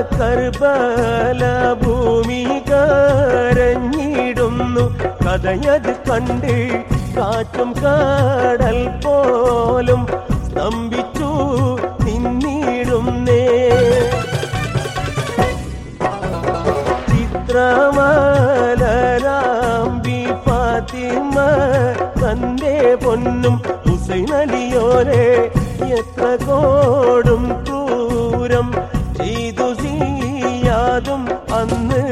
കർബല ഭൂമി കരഞ്ഞിടുന്നു കഥയത് കണ്ട് കാറ്റും കടൽ പോലും സ്തംഭിച്ചു നിന്നിടുന്നേ ചിത്രമലരാമ്പി ഫാത്തിമ തന്റെ പൊന്നും ഹുസൈനലിയോരെ എത്ര കോടും ക്രൂരം ചെയ്തു ചെയ്യാതും അന്ന്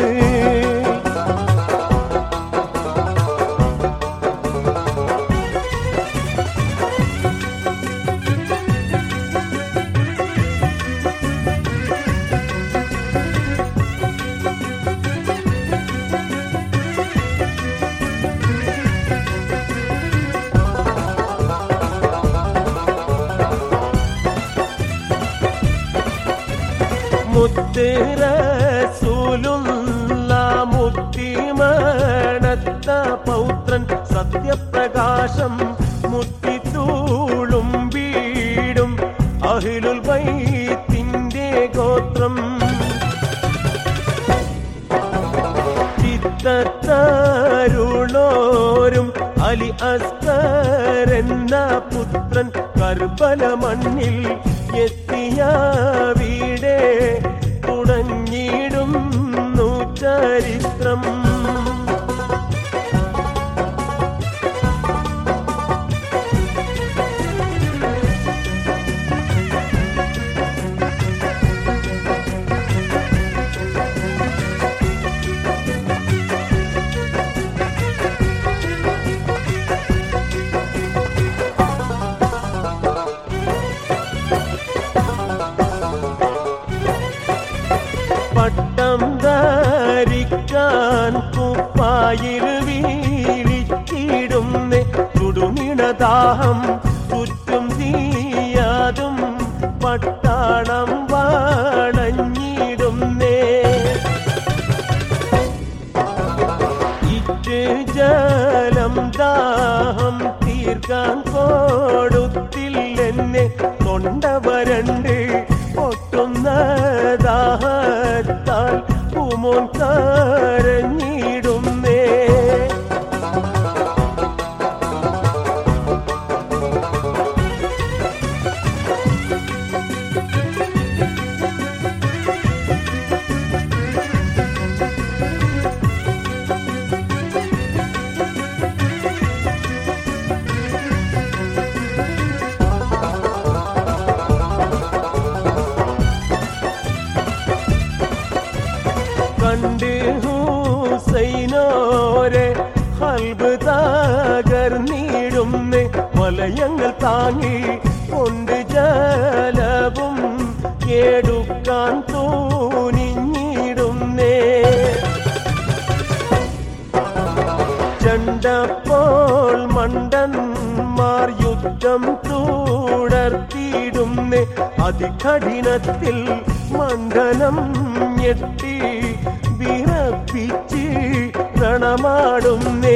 മുത്തിരസൂലുള്ള മുത്തിമണത്ത പൗത്രൻ സത്യപ്രകാശം മുത്തിത്തൂളും വീടും അഹിലുൽ വൈത്തിന്റെ ഗോത്രം ചിത്തത്തരുളോരും അലി അസ്കർ എന്ന പുത്രൻ കർബല മണ്ണിൽ എത്തിയ വീടേ തുടങ്ങിയിടുന്നു ചരിത്രം പട്ടം ധരിക്കാൻ കുപ്പായിൽ വീഴിച്ചിടുന്നേ ചുടുമിണദാഹം ചുറ്റും തീയാതും പട്ടാളം വാണഞ്ഞിടുന്നേ ഇറ്റ് ജലം ദാഹം തീർക്കാൻ കൊടുത്തില്ലെന്നെ തൊണ്ട വരണ്ട് പൊട്ടുന്ന ദാഹത്താൽ പൂമോൻ കരഞ്ഞിടുന്നേ കണ്ട് ഹൂസൈനോരെ ഹൽബ് തകർന്നിടുന്നേ വലയങ്ങൾ താങ്ങി കൊണ്ട് ജലവും എടുക്കാൻ തോന്നിഞ്ഞിടുന്നേ ചണ്ടപ്പോൾ മണ്ടന്മാർ യുദ്ധം തുടർത്തിയിടുന്നേ അതികഠിനത്തിൽ മണ്ഡലം ഞെട്ടി വിറപ്പിച്ച് രണമാടുന്നേ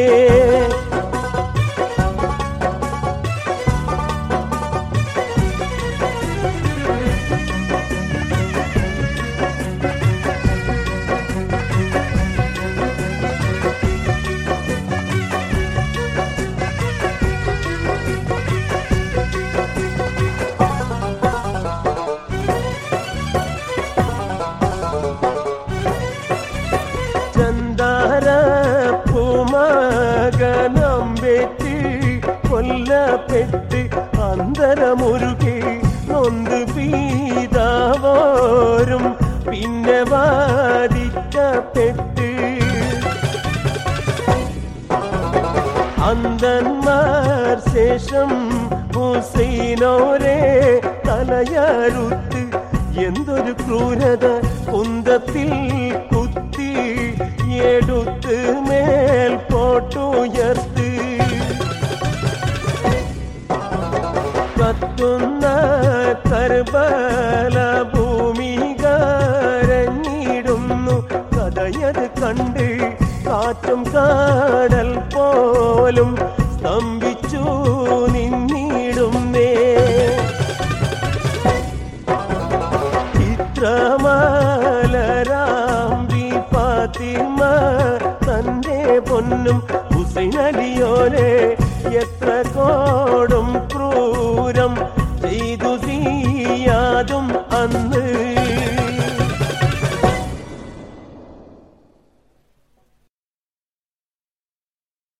ചന്ദാര പൂമകനം വെച്ച് കൊല്ലപ്പെട്ട് അന്തരമുരുകി നൊന്ത് പീതാവോരും പിന്നെ വാദിക്കപ്പെട്ട് അന്തന്മാർ ശേഷം ഹുസൈനോരെ തലയറുത്ത് എന്തൊരു ക്രൂരത കുന്തത്തിൽ കുത്തി എടുത്ത് മേൽ പോട്ടുയർത്ത് കത്തുന്ന കർബല ഭൂമി കരഞ്ഞിടുന്നു കഥയത് കണ്ട് കാറ്റും കാടൽ പോലും സ്തംഭിച്ചു നിന്നിടുന്നേ ചിത്രമാല കോ